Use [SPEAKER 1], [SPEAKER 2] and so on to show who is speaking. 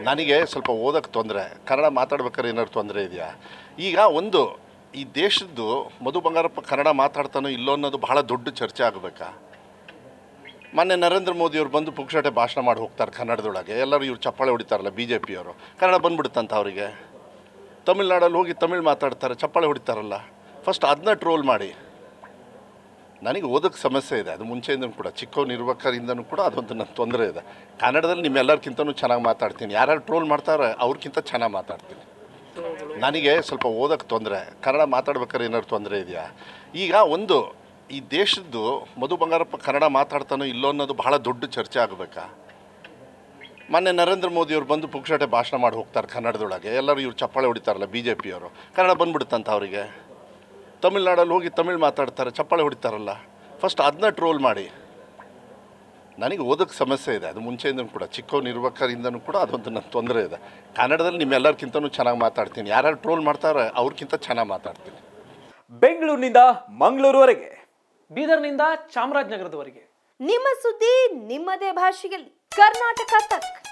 [SPEAKER 1] ನನಗೆ ಸ್ವಲ್ಪ ಓದೋಕ್ಕೆ ತೊಂದರೆ ಕನ್ನಡ ಮಾತಾಡ್ಬೇಕಾದ್ರೆ ಏನಾದ್ರು ತೊಂದರೆ ಇದೆಯಾ ಈಗ ಒಂದು ಈ ದೇಶದ್ದು ಮಧು ಬಂಗಾರಪ್ಪ ಕನ್ನಡ ಮಾತಾಡ್ತಾನೋ ಇಲ್ಲೋ ಅನ್ನೋದು ಬಹಳ ದೊಡ್ಡ ಚರ್ಚೆ ಆಗಬೇಕಾ ಮೊನ್ನೆ ನರೇಂದ್ರ ಮೋದಿಯವ್ರು ಬಂದು ಪುಕ್ಷಟೆ ಭಾಷಣ ಮಾಡಿ ಹೋಗ್ತಾರೆ ಕನ್ನಡದೊಳಗೆ ಎಲ್ಲರೂ ಇವ್ರು ಚಪ್ಪಾಳೆ ಹೊಡಿತಾರಲ್ಲ ಬಿ ಜೆ ಪಿಯವರು ಕನ್ನಡ ಬಂದ್ಬಿಡುತ್ತಂತ ಅವರಿಗೆ ತಮಿಳ್ನಾಡಲ್ಲಿ ಹೋಗಿ ತಮಿಳ್ ಮಾತಾಡ್ತಾರೆ ಚಪ್ಪಾಳೆ ಹೊಡಿತಾರಲ್ಲ ಫಸ್ಟ್ ಅದನ್ನ ಟ್ರೋಲ್ ಮಾಡಿ ನನಗೆ ಓದೋಕ್ಕೆ ಸಮಸ್ಯೆ ಇದೆ ಅದು ಮುಂಚೆಯಿಂದನೂ ಕೂಡ ಚಿಕ್ಕವನು ಇರ್ಬೇಕಾರಿಂದನೂ ಕೂಡ ಅದೊಂದು ನನ್ನ ತೊಂದರೆ ಇದೆ ಕನ್ನಡದಲ್ಲಿ ನಿಮ್ಮೆಲ್ಲರಿಗಿಂತನೂ ಚೆನ್ನಾಗಿ ಮಾತಾಡ್ತೀನಿ ಯಾರ್ಯಾರು ಟ್ರೋಲ್ ಮಾಡ್ತಾರೆ ಅವ್ರಿಗಿಂತ ಚೆನ್ನಾಗಿ ಮಾತಾಡ್ತೀನಿ ನನಗೆ ಸ್ವಲ್ಪ ಓದೋಕ್ಕೆ ತೊಂದರೆ ಕನ್ನಡ ಮಾತಾಡ್ಬೇಕಾದ್ರೆ ಏನಾದ್ರು ತೊಂದರೆ ಇದೆಯಾ ಈಗ ಒಂದು ಈ ದೇಶದ್ದು ಮಧು ಬಂಗಾರಪ್ಪ ಕನ್ನಡ ಮಾತಾಡ್ತಾನೋ ಇಲ್ಲೋ ಅನ್ನೋದು ಬಹಳ ದೊಡ್ಡ ಚರ್ಚೆ ಆಗಬೇಕಾ ಮೊನ್ನೆ ನರೇಂದ್ರ ಮೋದಿಯವ್ರು ಬಂದು ಪುಕ್ಷಟೆ ಭಾಷಣ ಮಾಡಿ ಹೋಗ್ತಾರೆ ಕನ್ನಡದೊಳಗೆ ಎಲ್ಲರೂ ಇವ್ರು ಚಪ್ಪಾಳೆ ಹೊಡಿತಾರಲ್ಲ ಬಿ ಜೆ ಪಿಯವರು ಕನ್ನಡ ಬಂದ್ಬಿಡುತ್ತಂತ ಅವರಿಗೆ ತಮಿಳ್ನಾಡಲ್ಲಿ ಹೋಗಿ ತಮಿಳ್ ಮಾತಾಡ್ತಾರೆ ಚಪ್ಪಾಳೆ ಹೊಡಿತಾರಲ್ಲ ಫಸ್ಟ್ ಅದನ್ನ ಟ್ರೋಲ್ ಮಾಡಿ ನನಗೆ ಓದೋಕ್ಕೆ ಸಮಸ್ಯೆ ಇದೆ ಅದು ಮುಂಚೆಯಿಂದನೂ ಕೂಡ ಚಿಕ್ಕವನು ಇರ್ಬೇಕಾರಿಂದನೂ ಕೂಡ ಅದೊಂದು ನನ್ನ ತೊಂದರೆ ಇದೆ ಕನ್ನಡದಲ್ಲಿ ನಿಮ್ಮೆಲ್ಲರಿಗಿಂತನೂ ಚೆನ್ನಾಗಿ ಮಾತಾಡ್ತೀನಿ ಯಾರ್ಯಾರು ಟ್ರೋಲ್ ಮಾಡ್ತಾರೆ ಅವ್ರಿಗಿಂತ ಚೆನ್ನಾಗಿ ಮಾತಾಡ್ತೀನಿ
[SPEAKER 2] ಬೆಂಗಳೂರಿನಿಂದ ಮಂಗಳೂರುವರೆಗೆ
[SPEAKER 3] ಬೀದರ್ನಿಂದ ಚಾಮರಾಜನಗರದವರೆಗೆ
[SPEAKER 4] ನಿಮ್ಮ ಸುದ್ದಿ ನಿಮ್ಮದೇ ಭಾಷೆಯಲ್ಲಿ ಕರ್ನಾಟಕ ತಕ್